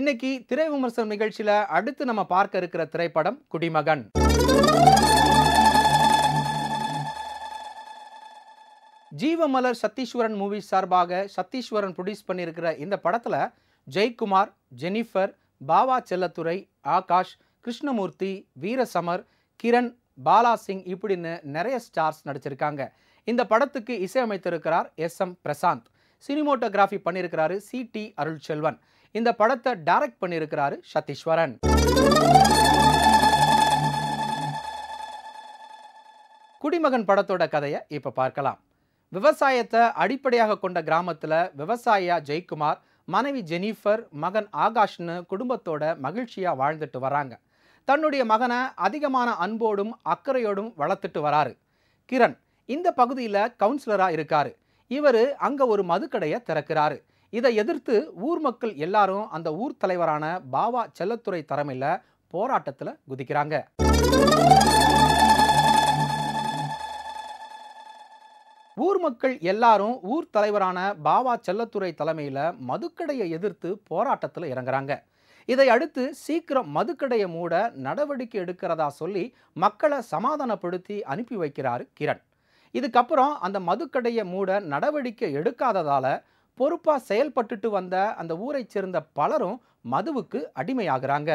இன்னைக்கு திரை விமர்சனம் நிகழ்ச்சியில அடுத்து நம்ம பார்க்க இருக்கிற திரைப்படம் குடிமகன் ஜீவமலர் சத்தீஸ்வரன் மூவி சார்பாக சத்தீஸ்வரன் ப்ரொடியூஸ் பண்ணியிருக்கிற இந்த படத்துல ஜெயக்குமார் ஜெனிஃபர் பாவா செல்லத்துறை ஆகாஷ் கிருஷ்ணமூர்த்தி வீரசமர் கிரண் பாலா சிங் இப்படின்னு நிறைய ஸ்டார்ஸ் நடிச்சிருக்காங்க இந்த படத்துக்கு இசையமைத்திருக்கிறார் எஸ் எம் பிரசாந்த் சினிமோட்டோகிராஃபி பண்ணியிருக்கிறாரு சி டி அருள்செல்வன் இந்த படத்தை டைரக்ட் பண்ணியிருக்கிறாரு சத்தீஸ்வரன் குடிமகன் படத்தோட கதையை இப்போ பார்க்கலாம் விவசாயத்தை அடிப்படையாக கொண்ட கிராமத்தில் விவசாயியா ஜெயக்குமார் மனைவி ஜெனிஃபர் மகன் ஆகாஷ்னு குடும்பத்தோட மகிழ்ச்சியாக வாழ்ந்துட்டு வராங்க தன்னுடைய மகனை அதிகமான அன்போடும் அக்கறையோடும் வளர்த்துட்டு வராரு கிரண் இந்த பகுதியில் கவுன்சிலராக இருக்காரு இவர் அங்கே ஒரு மதுக்கடையை திறக்கிறாரு இதை எதிர்த்து ஊர் மக்கள் எல்லாரும் அந்த ஊர் தலைவரான பாவா செல்லத்துறை தலைமையில் போராட்டத்தில் குதிக்கிறாங்க ஊர் மக்கள் எல்லாரும் ஊர் தலைவரான பாவா செல்லத்துறை தலைமையில் மதுக்கடையை எதிர்த்து போராட்டத்தில் இறங்குறாங்க இதை அடுத்து சீக்கிரம் மதுக்கடையை மூட நடவடிக்கை எடுக்கிறதா சொல்லி மக்களை சமாதானப்படுத்தி அனுப்பி வைக்கிறாரு கிரண் இதுக்கப்புறம் அந்த மதுக்கடையை மூட நடவடிக்கை எடுக்காததால பொறுப்பா செயல்பட்டுட்டு வந்த அந்த ஊரைச் சேர்ந்த பலரும் மதுவுக்கு அடிமையாகிறாங்க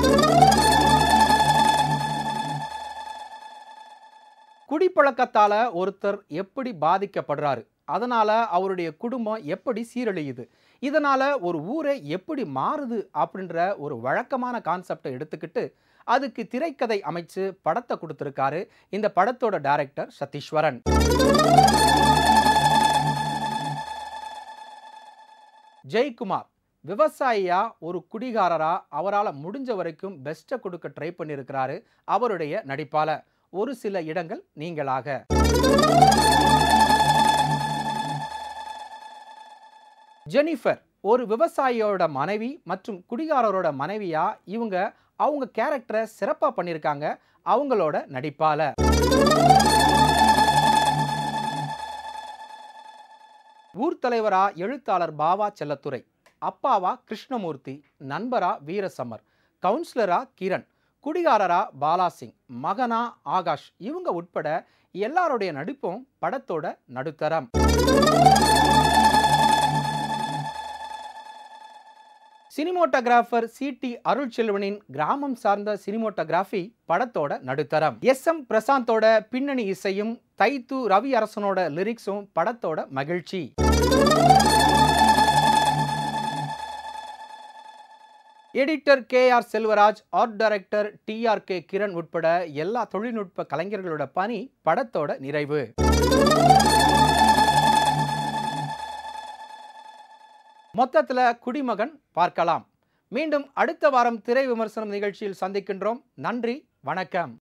குடிப்பழக்கத்தால ஒருத்தர் எப்படி பாதிக்கப்படுறாரு அதனால அவருடைய குடும்பம் எப்படி சீரழியுது இதனால ஒரு ஊரே எப்படி மாறுது அப்படின்ற ஒரு வழக்கமான கான்செப்டை எடுத்துக்கிட்டு அதுக்கு திரைக்கதை அமைச்சு படத்தை கொடுத்திருக்காரு இந்த படத்தோட டைரக்டர் சதீஸ்வரன் ஜெயக்குமார் விவசாயியா ஒரு குடிகாரரா அவரால் முடிஞ்ச வரைக்கும் பெஸ்ட்டை கொடுக்க ட்ரை பண்ணியிருக்கிறாரு அவருடைய நடிப்பால ஒரு சில இடங்கள் நீங்களாக ஜெனிஃபர் ஒரு விவசாயியோட மனைவி மற்றும் குடிகாரரோட மனைவியா இவங்க அவங்க கேரக்டரை சிறப்பாக பண்ணியிருக்காங்க அவங்களோட நடிப்பால ஊர் தலைவரா எழுத்தாளர் பாவா செல்லத்துறை அப்பாவா கிருஷ்ணமூர்த்தி நண்பரா வீரசமர் கவுன்சிலரா கிரண் குடிகாரரா பாலாசிங் மகனா ஆகாஷ் இவங்க உட்பட எல்லாருடைய நடிப்பும் படத்தோட நடுத்தரம் சினிமோட்டோகிராஃபர் சி டி அருள்செல்வனின் கிராமம் சார்ந்த சினிமோட்டோகிராஃபி படத்தோட நடுத்தரம் எஸ் எம் பிரசாந்தோட பின்னணி இசையும் தைத்து ரவி அரசனோட லிரிக்ஸும் படத்தோட மகிழ்ச்சி editor K R Selvaraj art director T R K Kiran உட்பட எல்லா தொழில்நுட்ப கலைஞர்களோட பணி படத்தோட நிறைவு மொத்தத்தில் குடிமகன் பார்க்கலாம் மீண்டும் அடுத்த வாரம் திரை விமர்சனம் நிகழ்ச்சியில் சந்திக்கின்றோம் நன்றி வணக்கம்